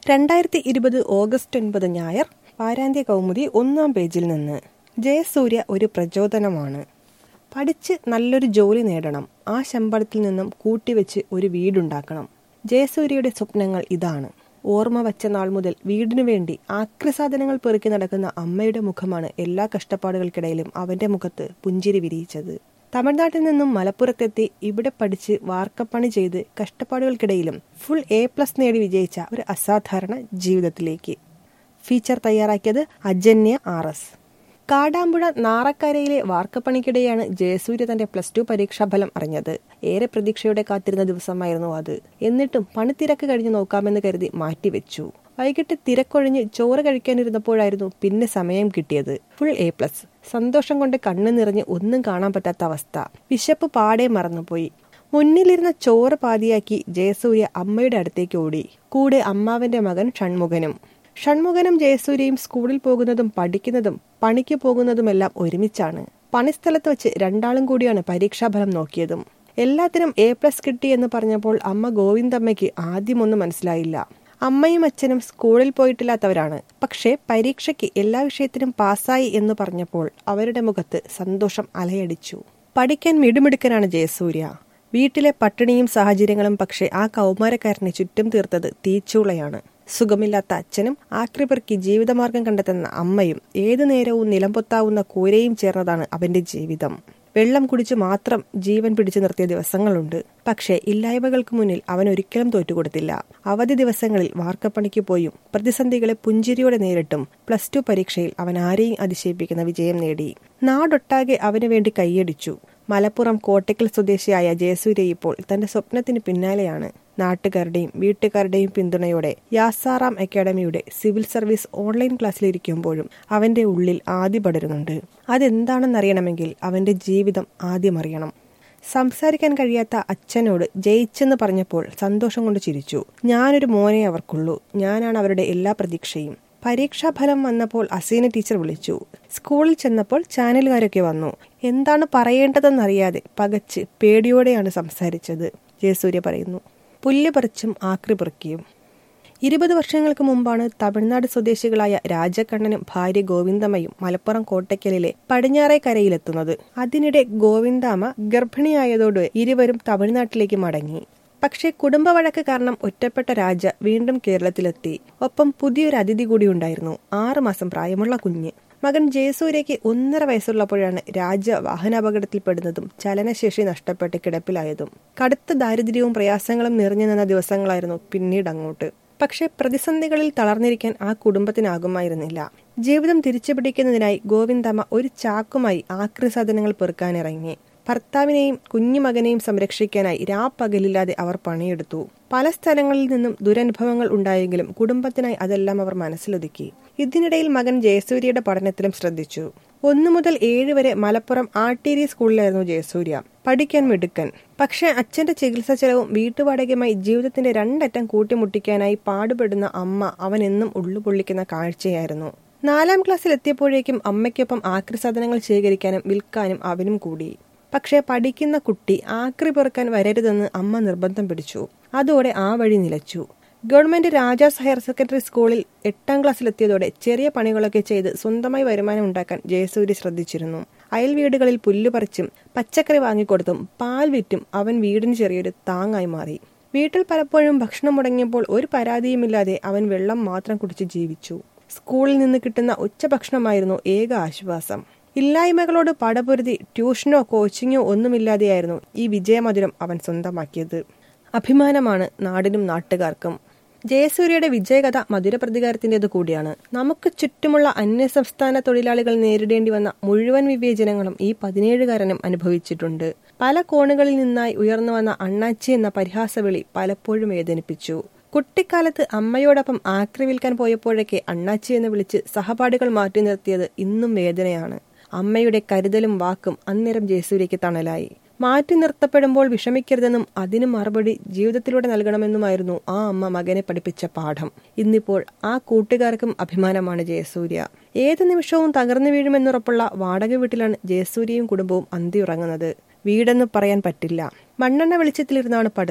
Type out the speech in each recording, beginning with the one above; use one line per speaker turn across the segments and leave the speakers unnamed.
രണ്ടായിരത്തി ഇരുപത് ഓഗസ്റ്റ് ഒൻപത് ഞായർ വാരാന്ത്യ കൗമുദി ഒന്നാം പേജിൽ നിന്ന് ജയസൂര്യ ഒരു പ്രചോദനമാണ് പഠിച്ച് നല്ലൊരു ജോലി നേടണം ആ ശമ്പളത്തിൽ നിന്നും കൂട്ടിവെച്ച് ഒരു വീടുണ്ടാക്കണം ജയസൂര്യയുടെ സ്വപ്നങ്ങൾ ഇതാണ് ഓർമ്മ വച്ച നാൾ മുതൽ വീടിനു വേണ്ടി ആക്രിസാധനങ്ങൾ പെറുക്കി നടക്കുന്ന അമ്മയുടെ മുഖമാണ് എല്ലാ കഷ്ടപ്പാടുകൾക്കിടയിലും അവന്റെ മുഖത്ത് പുഞ്ചിരി വിരിയിച്ചത് തമിഴ്നാട്ടിൽ നിന്നും മലപ്പുറത്തെത്തി ഇവിടെ പഠിച്ച് വാർക്കപ്പണി ചെയ്ത് കഷ്ടപ്പാടുകൾക്കിടയിലും ഫുൾ എ പ്ലസ് നേടി വിജയിച്ച ഒരു അസാധാരണ ജീവിതത്തിലേക്ക് ഫീച്ചർ തയ്യാറാക്കിയത് അജന്യ ആർ എസ് കാടാമ്പുഴ നാറക്കരയിലെ വാർക്കപ്പണിക്കിടെയാണ് ജയസൂര്യ തന്റെ പ്ലസ് ടു പരീക്ഷാഫലം അറിഞ്ഞത് ഏറെ പ്രതീക്ഷയോടെ കാത്തിരുന്ന ദിവസമായിരുന്നു അത് എന്നിട്ടും പണിത്തിരക്ക് കഴിഞ്ഞ് നോക്കാമെന്ന് കരുതി മാറ്റിവെച്ചു വൈകിട്ട് തിരക്കൊഴിഞ്ഞ് ചോറ് കഴിക്കാനിരുന്നപ്പോഴായിരുന്നു പിന്നെ സമയം കിട്ടിയത് ഫുൾ എ പ്ലസ് സന്തോഷം കൊണ്ട് കണ്ണു നിറഞ്ഞ് ഒന്നും കാണാൻ പറ്റാത്ത അവസ്ഥ വിശപ്പ് പാടെ മറന്നുപോയി മുന്നിലിരുന്ന ചോറ് പാതിയാക്കി ജയസൂര്യ അമ്മയുടെ അടുത്തേക്ക് ഓടി കൂടെ അമ്മാവന്റെ മകൻ ഷൺമുഖനും ഷൺമുഖനും ജയസൂര്യയും സ്കൂളിൽ പോകുന്നതും പഠിക്കുന്നതും പണിക്ക് പോകുന്നതുമെല്ലാം ഒരുമിച്ചാണ് പണിസ്ഥലത്ത് വെച്ച് രണ്ടാളും കൂടിയാണ് പരീക്ഷാഫലം നോക്കിയതും എല്ലാത്തിനും എ പ്ലസ് കിട്ടി എന്ന് പറഞ്ഞപ്പോൾ അമ്മ ഗോവിന്ദമ്മയ്ക്ക് ആദ്യമൊന്നും മനസ്സിലായില്ല അമ്മയും അച്ഛനും സ്കൂളിൽ പോയിട്ടില്ലാത്തവരാണ് പക്ഷേ പരീക്ഷയ്ക്ക് എല്ലാ വിഷയത്തിനും പാസ്സായി എന്ന് പറഞ്ഞപ്പോൾ അവരുടെ മുഖത്ത് സന്തോഷം അലയടിച്ചു പഠിക്കാൻ മിടുമിടുക്കനാണ് ജയസൂര്യ വീട്ടിലെ പട്ടിണിയും സാഹചര്യങ്ങളും പക്ഷേ ആ കൗമാരക്കാരനെ ചുറ്റും തീർത്തത് തീച്ചൂളയാണ് സുഖമില്ലാത്ത അച്ഛനും ആക്രിപെറുക്കി ജീവിതമാർഗം കണ്ടെത്തുന്ന അമ്മയും ഏതു നേരവും നിലംപൊത്താവുന്ന കൂരയും ചേർന്നതാണ് അവന്റെ ജീവിതം വെള്ളം കുടിച്ച് മാത്രം ജീവൻ പിടിച്ചു നിർത്തിയ ദിവസങ്ങളുണ്ട് പക്ഷേ ഇല്ലായ്മകൾക്ക് മുന്നിൽ അവൻ ഒരിക്കലും തോറ്റുകൊടുത്തില്ല അവധി ദിവസങ്ങളിൽ വാർക്കപ്പണിക്ക് പോയും പ്രതിസന്ധികളെ പുഞ്ചിരിയോടെ നേരിട്ടും പ്ലസ് ടു പരീക്ഷയിൽ അവൻ ആരെയും അതിശയിപ്പിക്കുന്ന വിജയം നേടി നാടൊട്ടാകെ അവനു വേണ്ടി കൈയടിച്ചു മലപ്പുറം കോട്ടയ്ക്കൽ സ്വദേശിയായ ജയസൂര്യ ഇപ്പോൾ തന്റെ സ്വപ്നത്തിന് പിന്നാലെയാണ് നാട്ടുകാരുടെയും വീട്ടുകാരുടെയും പിന്തുണയോടെ യാസാറാം അക്കാഡമിയുടെ സിവിൽ സർവീസ് ഓൺലൈൻ ക്ലാസ്സിലിരിക്കുമ്പോഴും അവന്റെ ഉള്ളിൽ ആദ്യ പടരുന്നുണ്ട് അതെന്താണെന്നറിയണമെങ്കിൽ അവന്റെ ജീവിതം ആദ്യം അറിയണം സംസാരിക്കാൻ കഴിയാത്ത അച്ഛനോട് ജയിച്ചെന്ന് പറഞ്ഞപ്പോൾ സന്തോഷം കൊണ്ട് ചിരിച്ചു ഞാനൊരു മോനെ അവർക്കുള്ളൂ ഞാനാണ് അവരുടെ എല്ലാ പ്രതീക്ഷയും പരീക്ഷാഫലം വന്നപ്പോൾ അസീന ടീച്ചർ വിളിച്ചു സ്കൂളിൽ ചെന്നപ്പോൾ ചാനലുകാരൊക്കെ വന്നു എന്താണ് പറയേണ്ടതെന്നറിയാതെ പകച്ച് പേടിയോടെയാണ് സംസാരിച്ചത് ജയസൂര്യ പറയുന്നു പുല്ല് പറിച്ചും ആക്രി പെറുക്കിയും ഇരുപത് വർഷങ്ങൾക്ക് മുമ്പാണ് തമിഴ്നാട് സ്വദേശികളായ രാജക്കണ്ണനും ഭാര്യ ഗോവിന്ദമ്മയും മലപ്പുറം കോട്ടയ്ക്കലിലെ പടിഞ്ഞാറേക്കരയിലെത്തുന്നത് അതിനിടെ ഗോവിന്ദാമ്മ ഗർഭിണിയായതോടെ ഇരുവരും തമിഴ്നാട്ടിലേക്ക് മടങ്ങി പക്ഷേ കുടുംബ വഴക്ക് കാരണം ഒറ്റപ്പെട്ട രാജ വീണ്ടും കേരളത്തിലെത്തി ഒപ്പം പുതിയൊരു അതിഥി കൂടി ഉണ്ടായിരുന്നു ആറു മാസം പ്രായമുള്ള കുഞ്ഞ് മകൻ ജയസൂര്യയ്ക്ക് ഒന്നര വയസ്സുള്ളപ്പോഴാണ് രാജ വാഹനാപകടത്തിൽപ്പെടുന്നതും ചലനശേഷി നഷ്ടപ്പെട്ട് കിടപ്പിലായതും കടുത്ത ദാരിദ്ര്യവും പ്രയാസങ്ങളും നിറഞ്ഞു നിന്ന ദിവസങ്ങളായിരുന്നു പിന്നീട് അങ്ങോട്ട് പക്ഷേ പ്രതിസന്ധികളിൽ തളർന്നിരിക്കാൻ ആ കുടുംബത്തിനാകുമായിരുന്നില്ല ജീവിതം തിരിച്ചുപിടിക്കുന്നതിനായി ഗോവിന്ദമ്മ ഒരു ചാക്കുമായി ആക്രി സാധനങ്ങൾ പെറുക്കാനിറങ്ങി ഭർത്താവിനെയും കുഞ്ഞുമകനെയും സംരക്ഷിക്കാനായി രാപ്പകലില്ലാതെ അവർ പണിയെടുത്തു പല സ്ഥലങ്ങളിൽ നിന്നും ദുരനുഭവങ്ങൾ ഉണ്ടായെങ്കിലും കുടുംബത്തിനായി അതെല്ലാം അവർ മനസ്സിലൊതുക്കി ഇതിനിടയിൽ മകൻ ജയസൂര്യയുടെ പഠനത്തിലും ശ്രദ്ധിച്ചു ഒന്നു മുതൽ ഏഴ് വരെ മലപ്പുറം ആർട്ടീരി സ്കൂളിലായിരുന്നു ജയസൂര്യ പഠിക്കാൻ മിടുക്കൻ പക്ഷെ അച്ഛന്റെ ചികിത്സ ചെലവും വീട്ടുവാടകയുമായി ജീവിതത്തിന്റെ രണ്ടറ്റം കൂട്ടിമുട്ടിക്കാനായി പാടുപെടുന്ന അമ്മ അവൻ എന്നും ഉള്ളുപൊള്ളിക്കുന്ന കാഴ്ചയായിരുന്നു നാലാം ക്ലാസ്സിൽ എത്തിയപ്പോഴേക്കും അമ്മയ്ക്കൊപ്പം ആക്രി സാധനങ്ങൾ ശേഖരിക്കാനും വിൽക്കാനും അവനും കൂടി പക്ഷേ പഠിക്കുന്ന കുട്ടി ആക്രി പെറുക്കാൻ വരരുതെന്ന് അമ്മ നിർബന്ധം പിടിച്ചു അതോടെ ആ വഴി നിലച്ചു ഗവൺമെന്റ് രാജാസ് ഹയർ സെക്കൻഡറി സ്കൂളിൽ എട്ടാം ക്ലാസ്സിലെത്തിയതോടെ ചെറിയ പണികളൊക്കെ ചെയ്ത് സ്വന്തമായി വരുമാനം ഉണ്ടാക്കാൻ ജയസൂര്യ ശ്രദ്ധിച്ചിരുന്നു അയൽ വീടുകളിൽ പുല്ല് പറിച്ചും പച്ചക്കറി വാങ്ങിക്കൊടുത്തും പാൽ വിറ്റും അവൻ വീടിന് ചെറിയൊരു താങ്ങായി മാറി വീട്ടിൽ പലപ്പോഴും ഭക്ഷണം മുടങ്ങിയപ്പോൾ ഒരു പരാതിയുമില്ലാതെ അവൻ വെള്ളം മാത്രം കുടിച്ച് ജീവിച്ചു സ്കൂളിൽ നിന്ന് കിട്ടുന്ന ഉച്ചഭക്ഷണമായിരുന്നു ഏക ആശ്വാസം ഇല്ലായ്മകളോട് പടപൊരുതി ട്യൂഷനോ കോച്ചിങ്ങോ ഒന്നുമില്ലാതെയായിരുന്നു ഈ വിജയമധുരം അവൻ സ്വന്തമാക്കിയത് അഭിമാനമാണ് നാടിനും നാട്ടുകാർക്കും ജയസൂര്യയുടെ വിജയകഥ മധുര പ്രതികാരത്തിൻ്റെത് കൂടിയാണ് നമുക്ക് ചുറ്റുമുള്ള അന്യസംസ്ഥാന തൊഴിലാളികൾ നേരിടേണ്ടി വന്ന മുഴുവൻ വിവേചനങ്ങളും ഈ പതിനേഴുകാരനും അനുഭവിച്ചിട്ടുണ്ട് പല കോണുകളിൽ നിന്നായി ഉയർന്നു വന്ന അണ്ണാച്ചി എന്ന പരിഹാസവിളി പലപ്പോഴും വേദനിപ്പിച്ചു കുട്ടിക്കാലത്ത് അമ്മയോടൊപ്പം ആക്രി വിൽക്കാൻ പോയപ്പോഴൊക്കെ അണ്ണാച്ചി എന്ന് വിളിച്ച് സഹപാഠികൾ മാറ്റി നിർത്തിയത് ഇന്നും വേദനയാണ് അമ്മയുടെ കരുതലും വാക്കും അന്നേരം ജയസൂര്യയ്ക്ക് തണലായി മാറ്റി നിർത്തപ്പെടുമ്പോൾ വിഷമിക്കരുതെന്നും അതിന് മറുപടി ജീവിതത്തിലൂടെ നൽകണമെന്നുമായിരുന്നു ആ അമ്മ മകനെ പഠിപ്പിച്ച പാഠം ഇന്നിപ്പോൾ ആ കൂട്ടുകാർക്കും അഭിമാനമാണ് ജയസൂര്യ ഏത് നിമിഷവും തകർന്നു വീഴുമെന്നുറപ്പുള്ള വാടക വീട്ടിലാണ് ജയസൂര്യയും കുടുംബവും അന്തിയുറങ്ങുന്നത് വീടെന്ന് പറയാൻ പറ്റില്ല മണ്ണെണ്ണ വെളിച്ചത്തിലിരുന്നാണ് പഠിത്തം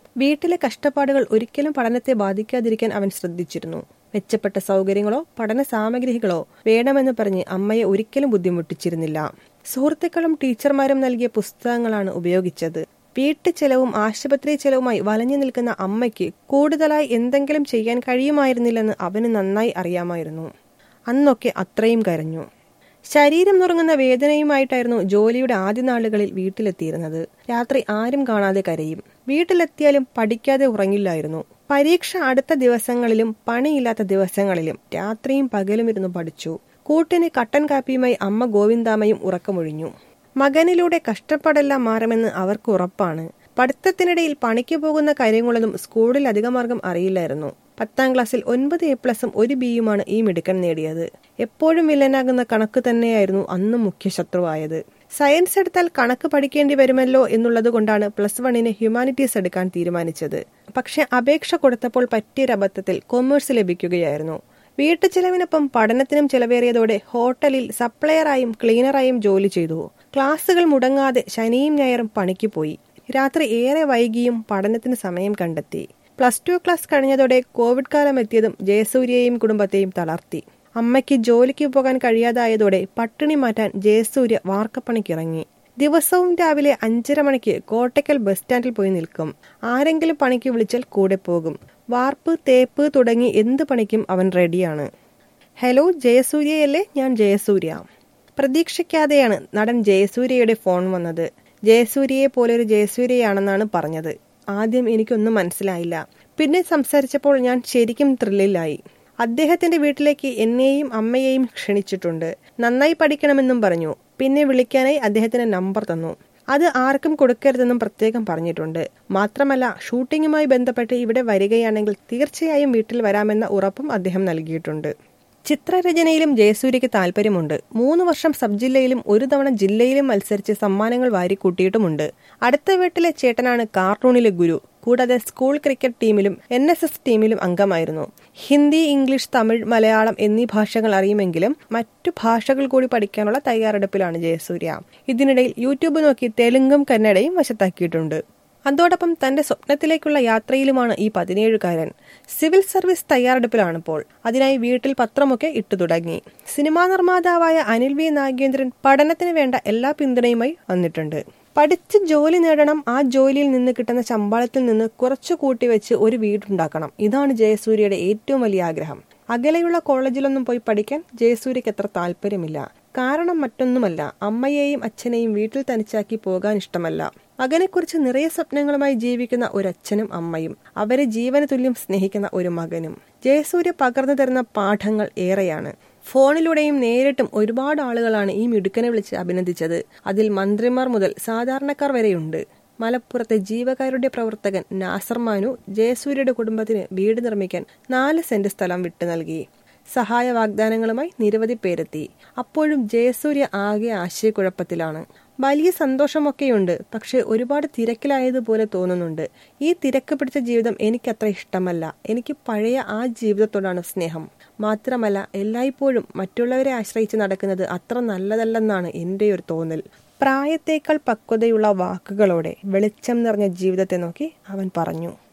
വീട്ടിലെ കഷ്ടപ്പാടുകൾ ഒരിക്കലും പഠനത്തെ ബാധിക്കാതിരിക്കാൻ അവൻ ശ്രദ്ധിച്ചിരുന്നു മെച്ചപ്പെട്ട സൗകര്യങ്ങളോ പഠന സാമഗ്രികളോ വേണമെന്ന് പറഞ്ഞ് അമ്മയെ ഒരിക്കലും ബുദ്ധിമുട്ടിച്ചിരുന്നില്ല സുഹൃത്തുക്കളും ടീച്ചർമാരും നൽകിയ പുസ്തകങ്ങളാണ് ഉപയോഗിച്ചത് വീട്ടു ചെലവും ആശുപത്രി ചെലവുമായി വലഞ്ഞു നിൽക്കുന്ന അമ്മയ്ക്ക് കൂടുതലായി എന്തെങ്കിലും ചെയ്യാൻ കഴിയുമായിരുന്നില്ലെന്ന് അവന് നന്നായി അറിയാമായിരുന്നു അന്നൊക്കെ അത്രയും കരഞ്ഞു ശരീരം നുറങ്ങുന്ന വേദനയുമായിട്ടായിരുന്നു ജോലിയുടെ ആദ്യ നാളുകളിൽ വീട്ടിലെത്തിയിരുന്നത് രാത്രി ആരും കാണാതെ കരയും വീട്ടിലെത്തിയാലും പഠിക്കാതെ ഉറങ്ങില്ലായിരുന്നു പരീക്ഷ അടുത്ത ദിവസങ്ങളിലും പണിയില്ലാത്ത ദിവസങ്ങളിലും രാത്രിയും പകലും ഇരുന്ന് പഠിച്ചു കൂട്ടിന് കട്ടൻ കാപ്പിയുമായി അമ്മ ഗോവിന്ദാമയും ഉറക്കമൊഴിഞ്ഞു മകനിലൂടെ കഷ്ടപ്പാടെല്ലാം മാറുമെന്ന് അവർക്ക് ഉറപ്പാണ് പഠിത്തത്തിനിടയിൽ പണിക്ക് പോകുന്ന കാര്യങ്ങളൊന്നും സ്കൂളിൽ അധികമാർഗം അറിയില്ലായിരുന്നു പത്താം ക്ലാസ്സിൽ ഒൻപത് എ പ്ലസും ഒരു ബിയുമാണ് ഈ മിടുക്കൻ നേടിയത് എപ്പോഴും വില്ലനാകുന്ന കണക്ക് തന്നെയായിരുന്നു അന്നും മുഖ്യ ശത്രുവായത് സയൻസ് എടുത്താൽ കണക്ക് പഠിക്കേണ്ടി വരുമല്ലോ എന്നുള്ളത് കൊണ്ടാണ് പ്ലസ് വണ്ണിന് ഹ്യൂമാനിറ്റീസ് എടുക്കാൻ തീരുമാനിച്ചത് പക്ഷെ അപേക്ഷ കൊടുത്തപ്പോൾ പറ്റിയൊരബദ്ധത്തിൽ കൊമേഴ്സ് ലഭിക്കുകയായിരുന്നു വീട്ടു ചെലവിനൊപ്പം പഠനത്തിനും ചെലവേറിയതോടെ ഹോട്ടലിൽ സപ്ലയറായും ക്ലീനറായും ജോലി ചെയ്തു ക്ലാസുകൾ മുടങ്ങാതെ ശനിയും ഞായറും പണിക്ക് പോയി രാത്രി ഏറെ വൈകിയും പഠനത്തിന് സമയം കണ്ടെത്തി പ്ലസ് ടു ക്ലാസ് കഴിഞ്ഞതോടെ കോവിഡ് കാലം എത്തിയതും ജയസൂര്യയെയും കുടുംബത്തെയും തളർത്തി അമ്മയ്ക്ക് ജോലിക്ക് പോകാൻ കഴിയാതായതോടെ പട്ടിണി മാറ്റാൻ ജയസൂര്യ വാർക്കപ്പണിക്കിറങ്ങി ദിവസവും രാവിലെ അഞ്ചര മണിക്ക് കോട്ടയ്ക്കൽ ബസ് സ്റ്റാൻഡിൽ പോയി നിൽക്കും ആരെങ്കിലും പണിക്ക് വിളിച്ചാൽ കൂടെ പോകും വാർപ്പ് തേപ്പ് തുടങ്ങി എന്ത് പണിക്കും അവൻ റെഡിയാണ് ഹലോ ജയസൂര്യയല്ലേ ഞാൻ ജയസൂര്യ പ്രതീക്ഷിക്കാതെയാണ് നടൻ ജയസൂര്യയുടെ ഫോൺ വന്നത് ജയസൂര്യയെ പോലെ ഒരു ജയസൂര്യയാണെന്നാണ് പറഞ്ഞത് ആദ്യം എനിക്കൊന്നും മനസ്സിലായില്ല പിന്നെ സംസാരിച്ചപ്പോൾ ഞാൻ ശരിക്കും ത്രില്ലിലായി അദ്ദേഹത്തിന്റെ വീട്ടിലേക്ക് എന്നെയും അമ്മയെയും ക്ഷണിച്ചിട്ടുണ്ട് നന്നായി പഠിക്കണമെന്നും പറഞ്ഞു പിന്നെ വിളിക്കാനായി അദ്ദേഹത്തിന് നമ്പർ തന്നു അത് ആർക്കും കൊടുക്കരുതെന്നും പ്രത്യേകം പറഞ്ഞിട്ടുണ്ട് മാത്രമല്ല ഷൂട്ടിങ്ങുമായി ബന്ധപ്പെട്ട് ഇവിടെ വരികയാണെങ്കിൽ തീർച്ചയായും വീട്ടിൽ വരാമെന്ന ഉറപ്പും അദ്ദേഹം നൽകിയിട്ടുണ്ട് ചിത്രരചനയിലും ജയസൂര്യയ്ക്ക് താല്പര്യമുണ്ട് മൂന്ന് വർഷം സബ് ജില്ലയിലും ഒരു തവണ ജില്ലയിലും മത്സരിച്ച് സമ്മാനങ്ങൾ വാരിക്കൂട്ടിയിട്ടുമുണ്ട് അടുത്ത വീട്ടിലെ ചേട്ടനാണ് കാർട്ടൂണിലെ ഗുരു കൂടാതെ സ്കൂൾ ക്രിക്കറ്റ് ടീമിലും എൻ എസ് എസ് ടീമിലും അംഗമായിരുന്നു ഹിന്ദി ഇംഗ്ലീഷ് തമിഴ് മലയാളം എന്നീ ഭാഷകൾ അറിയുമെങ്കിലും മറ്റു ഭാഷകൾ കൂടി പഠിക്കാനുള്ള തയ്യാറെടുപ്പിലാണ് ജയസൂര്യ ഇതിനിടയിൽ യൂട്യൂബ് നോക്കി തെലുങ്കും കന്നഡയും വശത്താക്കിയിട്ടുണ്ട് അതോടൊപ്പം തന്റെ സ്വപ്നത്തിലേക്കുള്ള യാത്രയിലുമാണ് ഈ പതിനേഴുകാരൻ സിവിൽ സർവീസ് തയ്യാറെടുപ്പിലാണിപ്പോൾ അതിനായി വീട്ടിൽ പത്രമൊക്കെ ഇട്ടു തുടങ്ങി സിനിമാ നിർമ്മാതാവായ അനിൽ വി നാഗേന്ദ്രൻ പഠനത്തിന് വേണ്ട എല്ലാ പിന്തുണയുമായി വന്നിട്ടുണ്ട് പഠിച്ച് ജോലി നേടണം ആ ജോലിയിൽ നിന്ന് കിട്ടുന്ന ശമ്പളത്തിൽ നിന്ന് കുറച്ചു കൂട്ടിവെച്ച് ഒരു വീടുണ്ടാക്കണം ഇതാണ് ജയസൂര്യയുടെ ഏറ്റവും വലിയ ആഗ്രഹം അകലെയുള്ള കോളേജിലൊന്നും പോയി പഠിക്കാൻ ജയസൂര്യക്ക് എത്ര താല്പര്യമില്ല കാരണം മറ്റൊന്നുമല്ല അമ്മയെയും അച്ഛനെയും വീട്ടിൽ തനിച്ചാക്കി പോകാൻ ഇഷ്ടമല്ല മകനെക്കുറിച്ച് നിറയെ സ്വപ്നങ്ങളുമായി ജീവിക്കുന്ന ഒരച്ഛനും അമ്മയും അവരെ ജീവന തുല്യം സ്നേഹിക്കുന്ന ഒരു മകനും ജയസൂര്യ പകർന്നു തരുന്ന പാഠങ്ങൾ ഏറെയാണ് ഫോണിലൂടെയും നേരിട്ടും ഒരുപാട് ആളുകളാണ് ഈ മിടുക്കനെ വിളിച്ച് അഭിനന്ദിച്ചത് അതിൽ മന്ത്രിമാർ മുതൽ സാധാരണക്കാർ വരെയുണ്ട് മലപ്പുറത്തെ ജീവകാരുടെ പ്രവർത്തകൻ നാസർ മാനു ജയസൂര്യയുടെ കുടുംബത്തിന് വീട് നിർമ്മിക്കാൻ നാല് സെന്റ് സ്ഥലം വിട്ടു നൽകി സഹായ വാഗ്ദാനങ്ങളുമായി നിരവധി പേരെത്തി അപ്പോഴും ജയസൂര്യ ആകെ ആശയക്കുഴപ്പത്തിലാണ് വലിയ സന്തോഷമൊക്കെയുണ്ട് പക്ഷെ ഒരുപാട് തിരക്കിലായതുപോലെ തോന്നുന്നുണ്ട് ഈ തിരക്ക് പിടിച്ച ജീവിതം എനിക്കത്ര ഇഷ്ടമല്ല എനിക്ക് പഴയ ആ ജീവിതത്തോടാണ് സ്നേഹം മാത്രമല്ല എല്ലായ്പ്പോഴും മറ്റുള്ളവരെ ആശ്രയിച്ച് നടക്കുന്നത് അത്ര നല്ലതല്ലെന്നാണ് എൻ്റെ ഒരു തോന്നൽ പ്രായത്തേക്കാൾ പക്വതയുള്ള വാക്കുകളോടെ വെളിച്ചം നിറഞ്ഞ ജീവിതത്തെ നോക്കി അവൻ പറഞ്ഞു